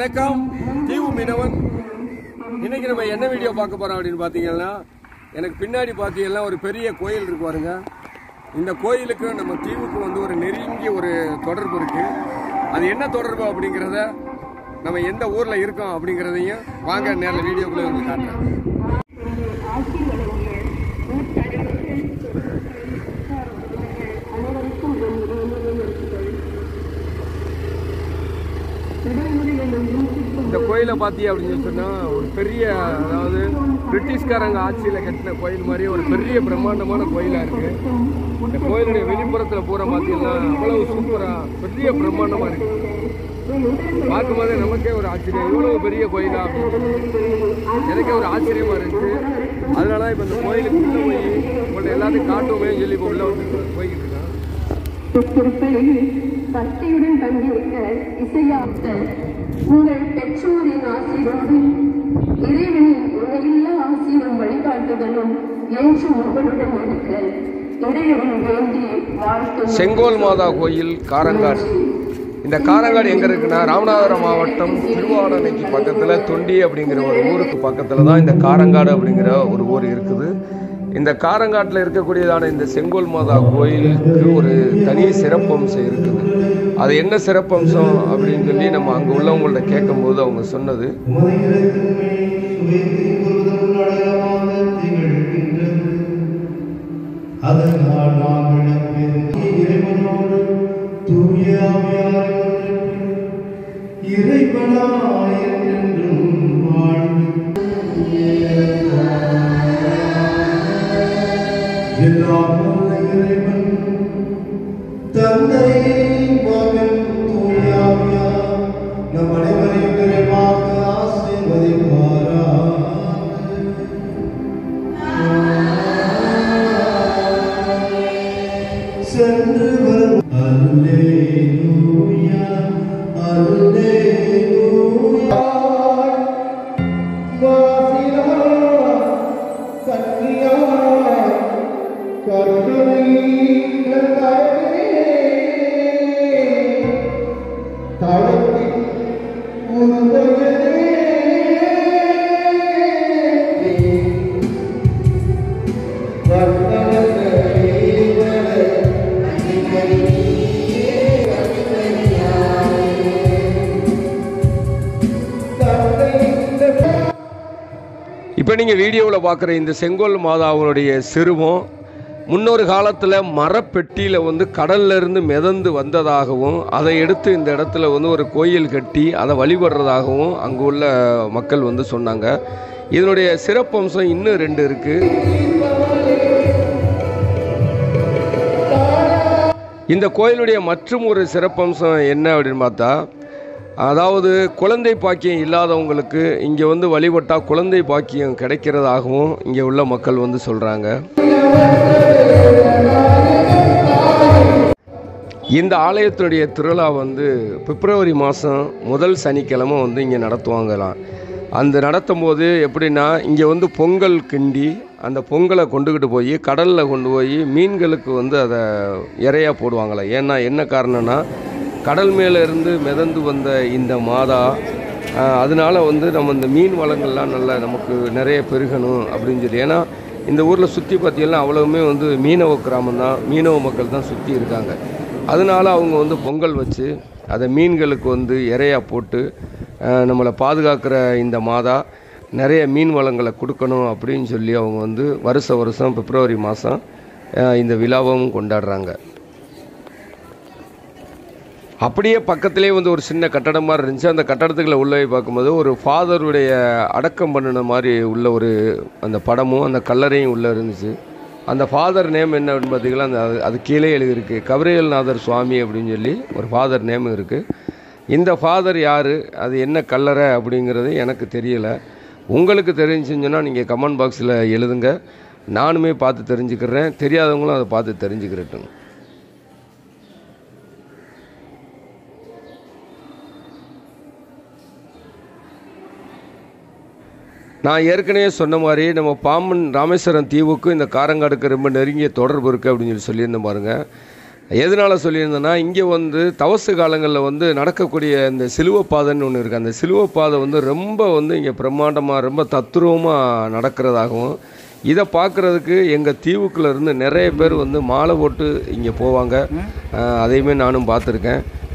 வணக்கம் தீவு மீனவன் இன்னைக்கு நம்ம என்ன வீடியோ பார்க்க போறோம் அப்படின்னு பார்த்தீங்கன்னா எனக்கு பின்னாடி பார்த்தீங்கன்னா ஒரு பெரிய கோயில் இருக்கு பாருங்க இந்த கோயிலுக்கு நம்ம தீவுக்கு வந்து ஒரு நெருங்கிய ஒரு தொடர்பு இருக்கு அது என்ன தொடர்பு அப்படிங்கிறத நம்ம எந்த ஊர்ல இருக்கோம் அப்படிங்கிறதையும் வாங்க நேரில் வீடியோக்குள்ளே வந்து காட்டுறேன் ஆட்சி வழங்கிய நூற்றறிவுகள் அனைவருக்கும் என் இறைவனை நோக்குகள் விடைமுறை என்னும் யூசிக்கும் இந்த கோயிலை பார்த்தீங்க அப்படின்னு சொன்னா ஒரு பெரிய அதாவது பிரிட்டிஷ்காரங்க ஆட்சியில் கட்டின கோயில் மாதிரி ஒரு பெரிய பிரம்மாண்டமான கோயிலா இருக்கு இந்த கோயிலுடைய வெளிப்புறத்துல பூரா பார்த்தீங்கன்னா அவ்வளவு சூப்பரா பெரிய பிரம்மாண்டமா இருக்கு பார்க்கும்போது நமக்கே ஒரு ஆச்சரியம் இவ்வளவு பெரிய கோயிலா அப்படின்னு எனக்கே ஒரு ஆச்சரியமா இருந்துச்சு அதனால தான் இப்போ இந்த கோயிலுக்கு உள்ள போய் உங்கள்ட்ட எல்லாத்தையும் காட்டுவோமே சொல்லி இப்போ உள்ள வந்து போய்கிட்டு இருக்கேன் திருப்பலில் பக்தியுடன் பங்கேற்க இசையாக்க உங்கள் பெற்றோரின் ஆசீர்வாதம் இறைவனின் உண்மையில்லா ஆசீர்வம் வழிகாட்டுதலும் என்றும் உங்களுடன் இருக்க இறைவன் வேண்டி வாழ்த்து செங்கோல் மாதா கோயில் காரங்காடு இந்த காரங்காடு எங்க இருக்குன்னா ராமநாதபுரம் மாவட்டம் திருவாடனைக்கு பக்கத்துல தொண்டி அப்படிங்கிற ஒரு ஊருக்கு பக்கத்துல தான் இந்த காரங்காடு அப்படிங்கிற ஒரு ஊர் இருக்குது இந்த காரங்காட்டில் இருக்கக்கூடியதான இந்த செங்கோல் மாதா கோயிலுக்கு ஒரு தனி சிறப்பம்சம் இருக்குது அது என்ன சிறப்பம்சம் அப்படின்னு சொல்லி நம்ம அங்கே உள்ளவங்கள்ட்ட கேட்கும்போது அவங்க சொன்னது அதனால் நாம் இழப்பெறும் இறைவனோடு தூய ஆவியாரோடு இறைவனாய் என்றென்றும் வாழ்ந்து எல்லாம் வல்ல இறைவன் தந்தை மகன் தூய ஆவியார் நம் அனைவரையும் நிறைவாக ஆசீர்வதிப்பாராக சென்று வரும் அல்லேலூயா அல்லேலூயா வாசிலா சக்தியா கருணை கருணை தளத்தில் உருவகனே இப்போ நீங்கள் வீடியோவில் பார்க்குற இந்த செங்கோல் மாதாவுடைய சிறுவம் முன்னொரு காலத்தில் மரப்பெட்டியில் வந்து கடல்ல இருந்து மிதந்து வந்ததாகவும் அதை எடுத்து இந்த இடத்துல வந்து ஒரு கோயில் கட்டி அதை வழிபடுறதாகவும் அங்கே உள்ள மக்கள் வந்து சொன்னாங்க இதனுடைய சிறப்பம்சம் இன்னும் ரெண்டு இருக்குது இந்த கோயிலுடைய மற்றும் ஒரு சிறப்பம்சம் என்ன அப்படின்னு பார்த்தா அதாவது குழந்தை பாக்கியம் இல்லாதவங்களுக்கு இங்கே வந்து வழிபட்டால் குழந்தை பாக்கியம் கிடைக்கிறதாகவும் இங்கே உள்ள மக்கள் வந்து சொல்கிறாங்க இந்த ஆலயத்தினுடைய திருவிழா வந்து பிப்ரவரி மாதம் முதல் சனிக்கிழமை வந்து இங்கே நடத்துவாங்களாம் அந்த நடத்தும் போது எப்படின்னா இங்கே வந்து பொங்கல் கிண்டி அந்த பொங்கலை கொண்டுக்கிட்டு போய் கடலில் கொண்டு போய் மீன்களுக்கு வந்து அதை இறையா போடுவாங்களாம் ஏன்னா என்ன காரணம்னா கடல் மேலே இருந்து மிதந்து வந்த இந்த மாதா ஆஹ், அதனால வந்து நம்ம இந்த மீன் வளங்கள்லாம் நல்லா நமக்கு நிறைய பெருகணும் அப்படின்னு சொல்லி ஏன்னா இந்த ஊரில் சுற்றி பார்த்தீங்கன்னா அவ்வளவுமே வந்து மீனவ கிராமம் தான் மீனவ மக்கள் தான் சுற்றி இருக்காங்க அதனால அவங்க வந்து பொங்கல் வச்சு அதை மீன்களுக்கு வந்து இறையா போட்டு ஆஹ், நம்மளை பாதுகாக்கிற இந்த மாதா நிறைய மீன் வளங்களை கொடுக்கணும் அப்படின்னு சொல்லி அவங்க வந்து வருஷ வருஷம் பிப்ரவரி மாதம் இந்த விழாவும் கொண்டாடுறாங்க அப்படியே பக்கத்திலே வந்து ஒரு சின்ன கட்டடம் மாதிரி இருந்துச்சு அந்த கட்டடத்துக்குள்ள உள்ள போய் பார்க்கும்போது ஒரு ஃபாதருடைய அடக்கம் பண்ணின மாதிரி உள்ள ஒரு அந்த படமும் அந்த கல்லறையும் உள்ளே இருந்துச்சு அந்த ஃபாதர் நேம் என்ன அப்படின்னு பார்த்தீங்கன்னா அந்த அது- அது கீழே எழுதியிருக்கு கபிரியல்நாதர் சுவாமி அப்படின்னு சொல்லி ஒரு ஃபாதர் நேம் இருக்குது இந்த ஃபாதர் யார் அது என்ன கல்லறை அப்படிங்கிறது எனக்கு தெரியல உங்களுக்கு தெரிஞ்சுச்சுன்னா நீங்கள் கமெண்ட் பாக்ஸில் எழுதுங்க நானுமே பார்த்து தெரிஞ்சுக்கிறேன் தெரியாதவங்களும் அதை பார்த்து தெரிஞ்சுக்கிறட்டும் நான் ஏற்கனவே சொன்ன மாதிரி நம்ம பாம்பன் ராமேஸ்வரம் தீவுக்கும் இந்த காரங்காடுக்கு ரொம்ப நெருங்கிய தொடர்பு இருக்குது அப்படின்னு சொல்லி சொல்லியிருந்தேன் பாருங்க எதனால் சொல்லியிருந்தேன்னா இங்கே வந்து தவசு காலங்களில் வந்து நடக்கக்கூடிய இந்த சிலுவை பாதைன்னு ஒன்று இருக்குது அந்த சிலுவை பாதை வந்து ரொம்ப வந்து இங்கே பிரம்மாண்டமாக ரொம்ப தத்துரூபமாக நடக்கிறதாகவும் இதை பார்க்குறதுக்கு எங்கள் தீவுக்குள்ள இருந்து நிறைய பேர் வந்து மாலை போட்டு இங்கே போவாங்க அஹ் அதையுமே நானும் பார்த்துருக்கேன்